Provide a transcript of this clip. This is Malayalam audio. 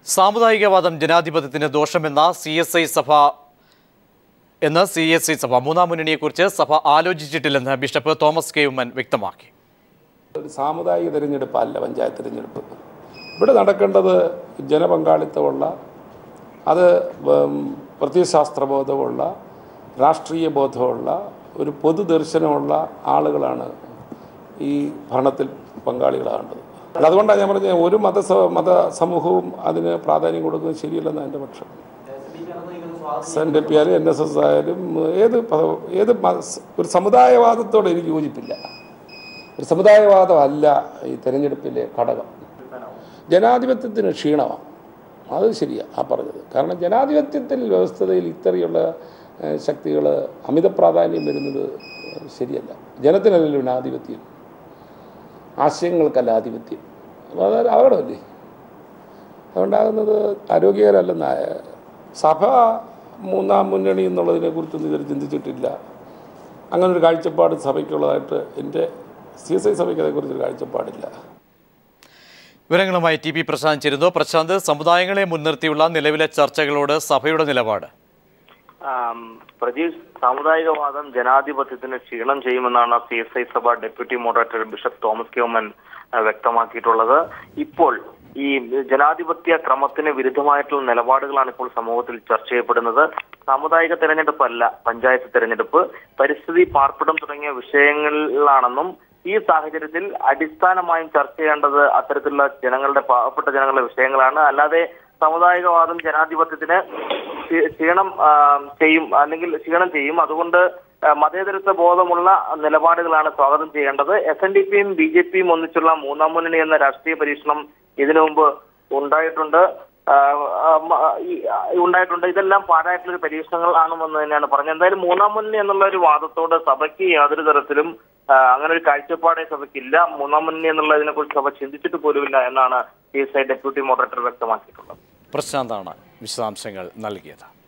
സാമുദായികവാദം ജനാധിപത്യത്തിന് ദോഷമെന്ന സി എസ് ഐ സഭ എന്ന് സി എസ് ഐ സഭ മൂന്നാം മുന്നണിയെക്കുറിച്ച് സഭ ആലോചിച്ചിട്ടില്ലെന്ന് ബിഷപ്പ് തോമസ് കെ ഉമ്മൻ വ്യക്തമാക്കി ഒരു സാമുദായിക തിരഞ്ഞെടുപ്പല്ല പഞ്ചായത്ത് തിരഞ്ഞെടുപ്പ് ഇവിടെ നടക്കേണ്ടത് ജനപങ്കാളിത്തമുള്ള അത് ഉം, പ്രത്യയശാസ്ത്രബോധമുള്ള രാഷ്ട്രീയ ബോധമുള്ള ഒരു പൊതുദർശനമുള്ള ആളുകളാണ് ഈ ഭരണത്തിൽ പങ്കാളികളാകേണ്ടത് അല്ല, അതുകൊണ്ടാണ് ഞാൻ പറഞ്ഞത് ഒരു മത മത സമൂഹവും അതിന് പ്രാധാന്യം കൊടുക്കുന്നത് ശരിയല്ലെന്ന് എൻ്റെ പക്ഷം സെൻറ്റ് പി ആയാലും എൻ എസ് എസ് ആയാലും ഏത് പ- ഏത് മത- ഒരു സമുദായവാദത്തോട് എനിക്ക് യോജിപ്പില്ല ഒരു സമുദായവാദമല്ല ഈ തെരഞ്ഞെടുപ്പിലെ ഘടകം ജനാധിപത്യത്തിന് ക്ഷീണമാണ് അത് ശരിയാണ് ആ പറഞ്ഞത് കാരണം ജനാധിപത്യത്തിൽ വ്യവസ്ഥതയിൽ ഇത്രയുള്ള ശക്തികൾ അമിത പ്രാധാന്യം വരുന്നത് ശരിയല്ല ജനത്തിനല്ലല്ലോ ജനാധിപത്യം ആശയങ്ങൾക്കല്ല ആധിപത്യം അപ്പോൾ അത് അപകടമല്ലേ അതുകൊണ്ടാകുന്നത് ആരോഗ്യകരമല്ലെന്ന സഭ മൂന്നാം മുന്നണി എന്നുള്ളതിനെ കുറിച്ചൊന്നും ഇതുവരെ ചിന്തിച്ചിട്ടില്ല അങ്ങനെ ഒരു കാഴ്ചപ്പാട് സഭയ്ക്കുള്ളതായിട്ട് എൻ്റെ സി എസ് ഐ സഭയ്ക്ക് അതേക്കുറിച്ചൊരു കാഴ്ചപ്പാടില്ല വിവരങ്ങളുമായി ടി പി പ്രശാന്ത് ചേരുന്നു പ്രശാന്ത് സമുദായങ്ങളെ മുൻനിർത്തിയുള്ള നിലവിലെ ചർച്ചകളോട് സഭയുടെ നിലപാട് ആം, പ്രജീഷ് സാമുദായികവാദം ജനാധിപത്യത്തിന് ക്ഷീണം ചെയ്യുമെന്നാണ് സി എസ് ഐ സഭ deputy moderator bishop Thomas Oommen ആ, വ്യക്തമാക്കിയിട്ടുള്ളത് ഇപ്പോൾ ഈ ജനാധിപത്യ ക്രമത്തിന് വിരുദ്ധമായിട്ടുള്ള നിലപാടുകളാണ് ഇപ്പോൾ സമൂഹത്തിൽ ചർച്ച ചെയ്യപ്പെടുന്നത് സാമുദായിക തെരഞ്ഞെടുപ്പല്ല പഞ്ചായത്ത് തെരഞ്ഞെടുപ്പ് പരിസ്ഥിതി പാർപ്പിടം തുടങ്ങിയ വിഷയങ്ങളിലാണെന്നും ഈ സാഹചര്യത്തിൽ അടിസ്ഥാനമായും ചർച്ച ചെയ്യേണ്ടത് അത്തരത്തിലുള്ള ജനങ്ങളുടെ പാവപ്പെട്ട ജനങ്ങളുടെ വിഷയങ്ങളാണ് അല്ലാതെ സാമുദായികവാദം ജനാധിപത്യത്തിന് ക്ഷീ- ക്ഷീണം ആ, ചെയ്യും അല്ലെങ്കിൽ ക്ഷീണം ചെയ്യും അതുകൊണ്ട് ആ, മതേതരത്വ ബോധമുള്ള നിലപാടുകളാണ് സ്വാഗതം ചെയ്യേണ്ടത് എസ് എൻ ഡി പിയും ബി ജെ പിയും ഒന്നിച്ചുള്ള മൂന്നാം മുന്നണി എന്ന രാഷ്ട്രീയ പരീക്ഷണം ഇതിനു മുമ്പ് ഉണ്ടായിട്ടുണ്ട് ആ, ആ, മ- ഈ- ആ, ഉണ്ടായിട്ടുണ്ട് ഇതെല്ലാം പാഴായിട്ടുള്ള ഒരു പരീക്ഷണങ്ങൾ ആണെന്ന് തന്നെയാണ് പറഞ്ഞത് എന്തായാലും മൂന്നാം മുന്നണി എന്നുള്ള ഒരു വാദത്തോട് സഭയ്ക്ക് യാതൊരു തരത്തിലും ആ, അങ്ങനെ ഒരു കാഴ്ചപ്പാടേ സഭയ്ക്കില്ല മൂന്നാം മുന്നണി എന്നുള്ളതിനെ കുറിച്ച് സഭ ചിന്തിച്ചിട്ട് പോലുമില്ല എന്നാണ് C S I deputy moderator വ്യക്തമാക്കിയിട്ടുള്ളത് പ്രശാന്താണ് വിശദാംശങ്ങൾ നൽകിയത്